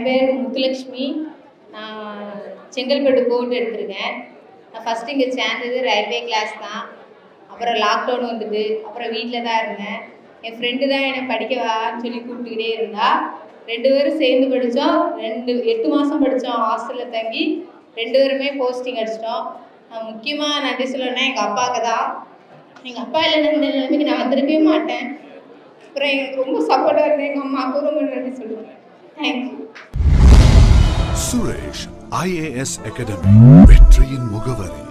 பேர் முத்துலக்ஷ்மி நான் செங்கல்பட்டு கோர்ட் எடுத்திருக்கேன் நான் ஃபஸ்ட்டு இங்கே சேர்ந்தது ரயில்வே கிளாஸ் தான் அப்புறம் லாக்டவுன் வந்துட்டு அப்புறம் வீட்டில் தான் இருந்தேன் என் ஃப்ரெண்டு தான் என்னை படிக்க வான்னு சொல்லி கூப்பிட்டுக்கிட்டே இருந்தா ரெண்டு பேரும் சேர்ந்து படித்தோம் ரெண்டு எட்டு மாதம் படித்தோம் ஹாஸ்டலில் தங்கி ரெண்டு பேருமே போஸ்டிங் அடிச்சிட்டோம் நான் முக்கியமாக நன்றி சொல்லணும்னா எங்கள் அப்பாவுக்கு தான் எங்கள் அப்பா இல்லைன்னா இந்த நிலைமைக்கு நான் வந்திருக்கவே மாட்டேன் அப்புறம் எனக்கு ரொம்ப சப்போர்ட்டாக இருந்தேன் எங்கள் அம்மாவுக்கும் ரொம்ப நன்றி சொல்லுவேன் தேங்க்யூ சுரேஷ் ஐஏஎஸ் அகாடமி வெற்றியின் முகவரி